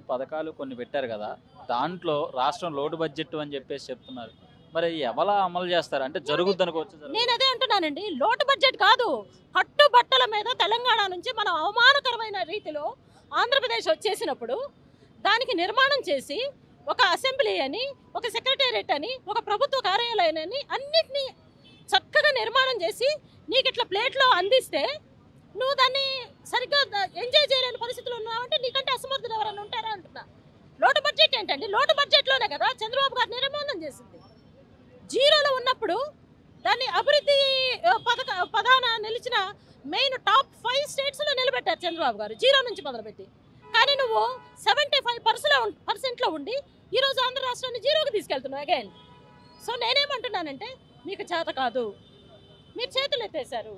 అని పథకాలు కొన్ని పెట్టారు కదా దాంట్లో రాష్ట్రం లోటు బడ్జెట్ అని చెప్పేసి చెప్తున్నారు మరి ఎవలా అమలు చేస్తారు అంటే జరుగుద్ది అనుకోవచ్చు జరగదు. నేను అదే అంటున్నానండి లోటు బడ్జెట్ కాదు కట్టు బట్టల మీద తెలంగాణ నుంచి మనం అవమానకరమైన రీతిలో ఆంధ్రప్రదేశ్ వచ్చేసినప్పుడు దానికి నిర్మాణం చేసి ఒక అసెంబ్లీ అని ఒక సెక్రటేరియట్ అని ఒక ప్రభుత్వ కార్యాలయం అని అన్నిటినీ చక్కగా నిర్మాణం చేసి నీకు ఇట్లా ప్లేట్లో అందిస్తే నువ్వు దాన్ని సరిగ్గా ఎంజాయ్ చేయలేని పరిస్థితులు ఉన్నావంటే నీకంటే అసమర్థులు ఎవరైనా ఉంటారా అంటున్నా లోటు బడ్జెట్ ఏంటండి లోటు బడ్జెట్లోనే కదా చంద్రబాబు గారు నిర్మాణం చేసింది జీరోలో ఉన్నప్పుడు దాన్ని అభివృద్ధి ఆ, పథక పదాన నిలిచిన మెయిన్ టాప్ ఫైవ్ స్టేట్స్లో నిలబెట్టారు చంద్రబాబు గారు జీరో నుంచి మొదలుపెట్టి కానీ నువ్వు సెవెంటీ ఫైవ్ పర్సెంట్లో పర్సెంట్లో ఉండి ఈరోజు ఆంధ్ర రాష్ట్రాన్ని జీరోకి తీసుకెళ్తున్నావు అగైన్ సో నేనేమంటున్నానంటే మీకు చేత కాదు మీరు చేతులు ఎత్తేసారు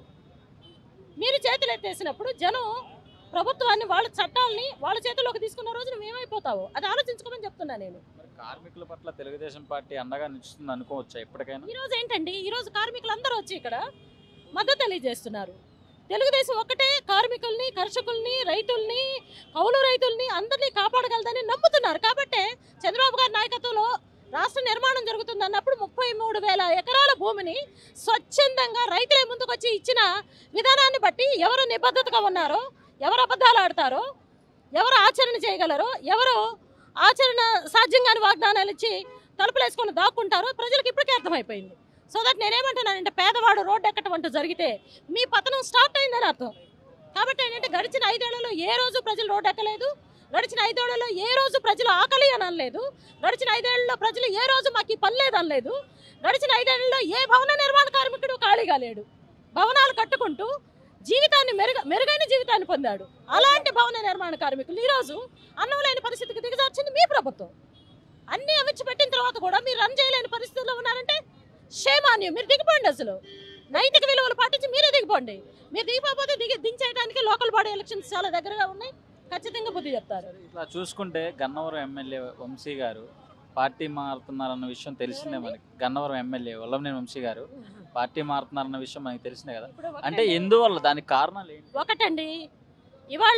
మీరు చేతులు ఎత్తేసినప్పుడు జనం ప్రభుత్వాన్ని వాళ్ళ చట్టాలని వాళ్ళ చేతుల్లోకి తీసుకున్న రోజు నువ్వు ఏమైపోతావు అది ఆలోచించుకోమని చెప్తున్నా నేను మరి కార్మికుల పట్ల తెలుగుదేశం పార్టీ అండగా నిలుస్తుంది అనుకోవచ్చా ఎప్పటికైనా ఈ రోజు ఏంటండి ఈ రోజు కార్మికులందరూ వచ్చి ఇక్కడ మద్దతు తెలియజేస్తున్నారు తెలుగుదేశం ఒక్కటే కార్మికుల్ని కర్షకుల్ని రైతుల్ని కౌలు రైతుల్ని అందరినీ కాపాడగలదని నమ్ముతున్నారు కాబట్టే చంద్రబాబు గారి నాయకత్వంలో రాష్ట్ర నిర్మాణం జరుగుతుంది అన్నప్పుడు ముప్పై మూడు వేల ఎకరాల భూమిని స్వచ్ఛందంగా రైతులే ముందుకొచ్చి ఇచ్చిన విధానాన్ని బట్టి ఎవరు నిబద్ధతగా ఉన్నారో ఎవరు అబద్ధాలు ఆడతారో ఎవరు ఆచరణ చేయగలరో ఎవరు ఆచరణ సాధ్యంగాని వాగ్దానాలు ఇచ్చి తలుపులు వేసుకొని దాక్కుంటారో ప్రజలకు ఇప్పటికే అర్థమైపోయింది సో దట్ నేనేమంటున్నానంటే పేదవాడు రోడ్డు ఎక్కటం అంటూ జరిగితే మీ పతనం స్టార్ట్ అయిందని అర్థం కాబట్టి ఏంటంటే గడిచిన ఐదేళ్లలో ఏ రోజు ప్రజలు రోడ్డు ఎక్కలేదు గడిచిన ఐదేళ్లలో ఏ రోజు ప్రజలు ఆకలి అని అనలేదు గడిచిన ఐదేళ్లలో ప్రజలు ఏ రోజు మాకు ఈ పని లేదు అనలేదు గడిచిన ఐదేళ్లలో ఏ భవన నిర్మాణ కార్మికుడు ఖాళీగా లేడు భవనాలు కట్టుకుంటూ జీవితాన్ని మెరుగ మెరుగైన జీవితాన్ని పొందాడు అలాంటి భవన నిర్మాణ కార్మికులు ఈరోజు అన్నం లేని పరిస్థితికి దిగజార్చింది మీ ప్రభుత్వం అన్ని అవిచ్చి పెట్టిన తర్వాత కూడా మీరు రన్ చేయలేని పరిస్థితుల్లో ఉన్నారంటే షేమాన్యం మీరు దిగిపోండి అసలు నైతిక విలువలు పాటించి మీరే దిగిపోండి మీరు దిగిపోతే దిగి దించేయడానికి లోకల్ బాడీ ఎలక్షన్స్ చాలా దగ్గరగా ఉన్నాయి ఖచ్చితంగా బుద్ధి చెప్తారు ఇట్లా చూసుకుంటే గన్నవరం ఎమ్మెల్యే వంశీ గారు పార్టీ మారుతున్నారన్న విషయం తెలిసిందే మనకి గన్నవరం ఎమ్మెల్యే వల్లభనేని వంశీ గారు పార్టీ మారుతున్నారన్న విషయం మనకి తెలిసిందే కదా ఇప్పుడు అంటే ఒకటండి. ఎందువల్ల దానికి కారణాలు ఏంటి ఒకటండి ఇవాళ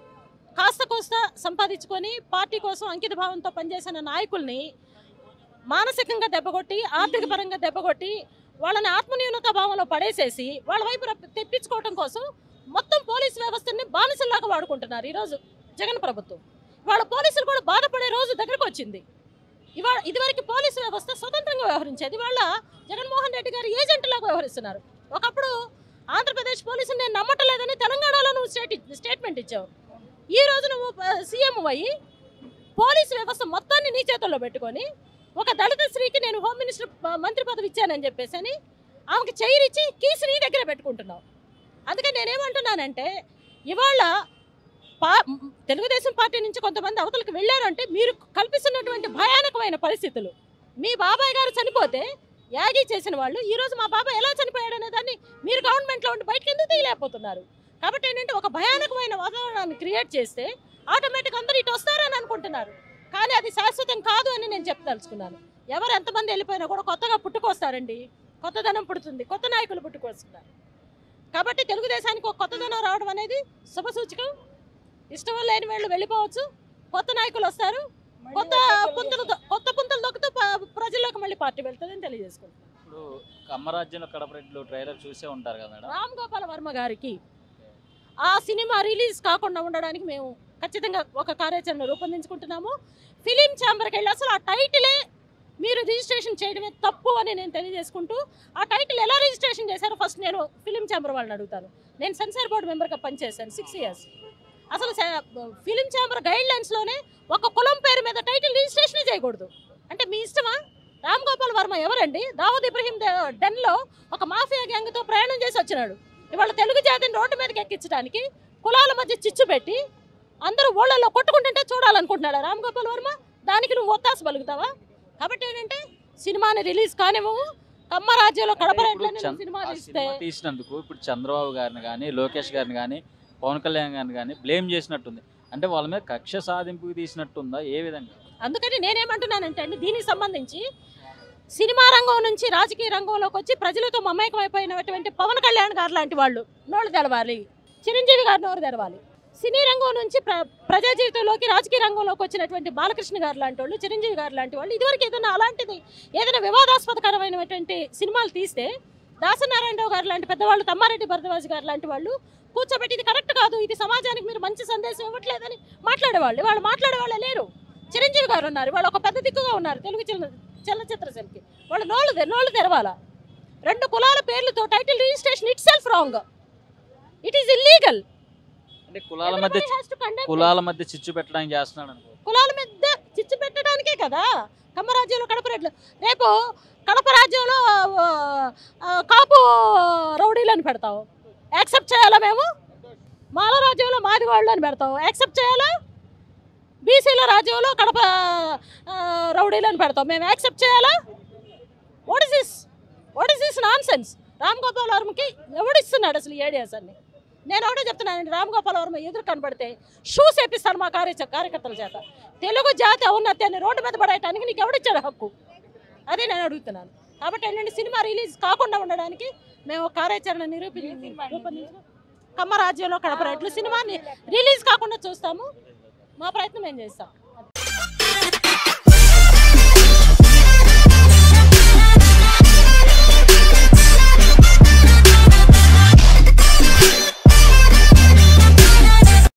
కాస్త కోస్త సంపాదించుకొని పార్టీ కోసం అంకిత భావంతో పనిచేసిన నాయకుల్ని మానసికంగా దెబ్బకొట్టి ఆర్థిక పరంగా దెబ్బకొట్టి వాళ్ళని ఆత్మన్యూనత భావంలో పడేసేసి వాళ్ళ వైపు రప్ప- తెప్పించుకోవడం కోసం మొత్తం పోలీస్ వ్యవస్థని బానిసల్లాగా వాడుకుంటున్నారు ఈరోజు జగన్ ప్రభుత్వం వాళ్ళ పోలీసులు కూడా బాధపడే రోజు దగ్గరకు వచ్చింది ఇవాళ ఇదివరకు పోలీసు వ్యవస్థ స్వతంత్రంగా వ్యవహరించేది వాళ్ళ జగన్మోహన్ రెడ్డి గారు ఏజెంట్లాగా వ్యవహరిస్తున్నారు ఒకప్పుడు ఆంధ్రప్రదేశ్ పోలీసులు నేను నమ్మటం లేదని తెలంగాణలో నువ్వు స్టేట్ స్టేట్మెంట్ ఇచ్చావు ఈ రోజు నువ్వు సీఎం అయ్యి పోలీసు వ్యవస్థ మొత్తాన్ని నీ చేతుల్లో పెట్టుకొని ఒక దళిత స్త్రీకి నేను హోమ్ మినిస్టర్ ప- మంత్రి పదవి ఇచ్చానని చెప్పేసి అని ఆమెకి చైరిచ్చి కీసు నీ దగ్గర పెట్టుకుంటున్నావు అందుకని నేనేమంటున్నానంటే ఇవాళ పా తెలుగుదేశం పార్టీ నుంచి కొంతమంది అవతలకు వెళ్ళారంటే మీరు కల్పిస్తున్నటువంటి భయానకమైన పరిస్థితులు మీ బాబాయ్ గారు చనిపోతే యాగి చేసిన వాళ్ళు ఈ రోజు మా బాబాయ్ ఎలా చనిపోయాడు అనే దాన్ని మీరు గవర్నమెంట్లో ఉండి బయటకు ఎందుకు తీయలేకపోతున్నారు కాబట్టి ఏంటంటే ఒక భయానకమైన వాతావరణాన్ని క్రియేట్ చేస్తే ఆటోమేటిక్ అందరూ ఇటు వస్తారని అనుకుంటున్నారు కానీ అది శాశ్వతం కాదు అని నేను చెప్పదలుచుకున్నాను ఎవరు ఎంతమంది వెళ్ళిపోయినా కూడా కొత్తగా పుట్టుకొస్తారండి కొత్తదనం పుడుతుంది కొత్త నాయకులు పుట్టుకొస్తున్నారు కాబట్టి తెలుగుదేశానికి ఒక కొత్తదనం రావడం అనేది శుభసూచకం ఇష్టం లేని వాళ్ళు వెళ్ళిపోవచ్చు కొత్త నాయకులు వస్తారు కొత్త పుంతలు దొ- కొత్త పుంతలు దొక్కుతూ ప- ప్రజల్లోకి మళ్ళీ పార్టీ వెళ్తుందని తెలియజేసుకుంటాం ఇప్పుడు కమ్మరాజ్యంలో కడపరెడ్లు ట్రైలర్ చూసే ఉంటారు కదా మేడం రామ్ గోపాల్ వర్మ గారికి ఆ సినిమా రిలీజ్ కాకుండా ఉండడానికి మేము ఖచ్చితంగా ఒక కార్యాచరణ రూపొందించుకుంటున్నాము ఫిలిం ఛాంబర్కి వెళ్ళి అసలు ఆ టైటిలే మీరు రిజిస్ట్రేషన్ చేయడమే తప్పు అని నేను తెలియజేసుకుంటూ ఆ టైటిల్ ఎలా రిజిస్ట్రేషన్ చేశారో ఫస్ట్ నేను ఫిలిం ఛాంబర్ వాళ్ళని అడుగుతాను నేను సెన్సార్ బోర్డు మెంబర్గా పనిచేశాను సిక్స్ ఇయర్స్ అసలు ఫిలిం ఛాంబర్ గైడ్ లైన్స్లోనే ఒక కులం పేరు మీద టైటిల్ రిజిస్ట్రేషన్ చేయకూడదు అంటే మీ ఇష్టమా రామ్ గోపాల్ వర్మ ఎవరండి దావూద్ ఇబ్రహీం ద- డెన్లో ఒక మాఫియా గ్యాంగ్తో ప్రయాణం చేసి వచ్చినాడు ఇవాళ తెలుగు జాతిని రోడ్డు మీదకి ఎక్కించడానికి కులాల మధ్య చిచ్చు పెట్టి అందరూ ఊళ్ళల్లో కొట్టుకుంటుంటే చూడాలనుకుంటున్నాడా రామ్ గోపాల్ వర్మ దానికి నువ్వు ఒత్తాసు పలుకుతావా కాబట్టి ఏంటంటే సినిమాని రిలీజ్ కానివ్వవు కమ్మ రాజ్యంలో కడప ఇప్పుడు రేట్లని చంద్- సినిమా ఆ తీస్తే సినిమా తీసినందుకు ఇప్పుడు చంద్రబాబు గారిని కానీ లోకేష్ గారిని కానీ పవన్ కళ్యాణ్ గారిని కానీ బ్లేమ్ చేసినట్టుంది అంటే వాళ్ళ మీద కక్ష సాధింపుకి తీసినట్టుందా ఏ విధంగా అందుకని నేనేమంటున్నానంటే అండి దీనికి సంబంధించి సినిమా రంగం నుంచి రాజకీయ రంగంలోకి వచ్చి ప్రజలతో మమేకం అయిపోయినటువంటి పవన్ కళ్యాణ్ గారు లాంటి వాళ్ళు నోళ్ళు తెలవాలి చిరంజీవి గారు నోరు తెరవాలి సినీ రంగం నుంచి ప్ర ప్రజా జీవితంలోకి రాజకీయ రంగంలోకి వచ్చినటువంటి బాలకృష్ణ గారు లాంటి వాళ్ళు చిరంజీవి గారు లాంటి వాళ్ళు ఇదివరకు ఏదైనా అలాంటిది ఏదైనా వివాదాస్పదకరమైనటువంటి సినిమాలు తీస్తే దాసనారాయణరావు గారు లాంటి పెద్దవాళ్ళు తమ్మారెడ్డి భరద్వాజ్ గారు లాంటి వాళ్ళు కూర్చోబెట్టి ఇది కరెక్ట్ కాదు ఇది సమాజానికి మీరు మంచి సందేశం ఇవ్వట్లేదని మాట్లాడేవాళ్ళు వాళ్ళు మాట్లాడే వాళ్ళే లేరు చిరంజీవి గారు ఉన్నారు వాళ్ళు ఒక పెద్ద దిక్కుగా ఉన్నారు తెలుగు చలన చలనచిత్ర శిల్పి వాళ్ళు నోళ్ళు తె- నోళ్ళు తెరవాలా రెండు కులాల పేర్లతో title registration itself wrong it is illegal అంటే కులాల మధ్య కులాల మధ్య చిచ్చు పెట్టడానికి చేస్తున్నాడు అనుకో కులాల మీద చిచ్చు పెట్టడానికే కదా కమ్మ రాజ్యంలో కడప రెడ్లు రేపు కడప రాజ్యంలో ఆ, ఆ, కాపు రౌడీలను పెడతావు యాక్సెప్ట్ చేయాలా మేము మాల రాజ్యంలో మాది వాళ్ళు అని పెడతావు యాక్సెప్ట్ చేయాలా బీసీల రాజ్యంలో కడప ఆ, రౌడీలను పెడతాం మేము యాక్సెప్ట్ చేయాలా what is this what is this nonsense Ram Gopal వర్మకి ఎవడిస్తున్నాడు అసలు ఈ ఏడియాస్ అన్ని నేను ఒకటే చెప్తున్నానండి రామ్ గోపాల్ వర్మ ఎదురు కనబడితే షూస్ వేపిస్తాను మా కార్య కార్యకర్తల చేత తెలుగు జాతి ఔన్నత్యాన్ని రోడ్డు మీద పడేయటానికి నీకు ఎవడిచ్చాడు హక్కు అదే నేను అడుగుతున్నాను కాబట్టి ఏంటంటే సినిమా రిలీజ్ కాకుండా ఉండడానికి మేము కార్యాచరణ నిరూపి రూపొందించిన కమ్మ రాజ్యంలో కడప రైట్లు సినిమాని రిలీజ్ కాకుండా చూస్తాము మా ప్రయత్నం మేము చేస్తాం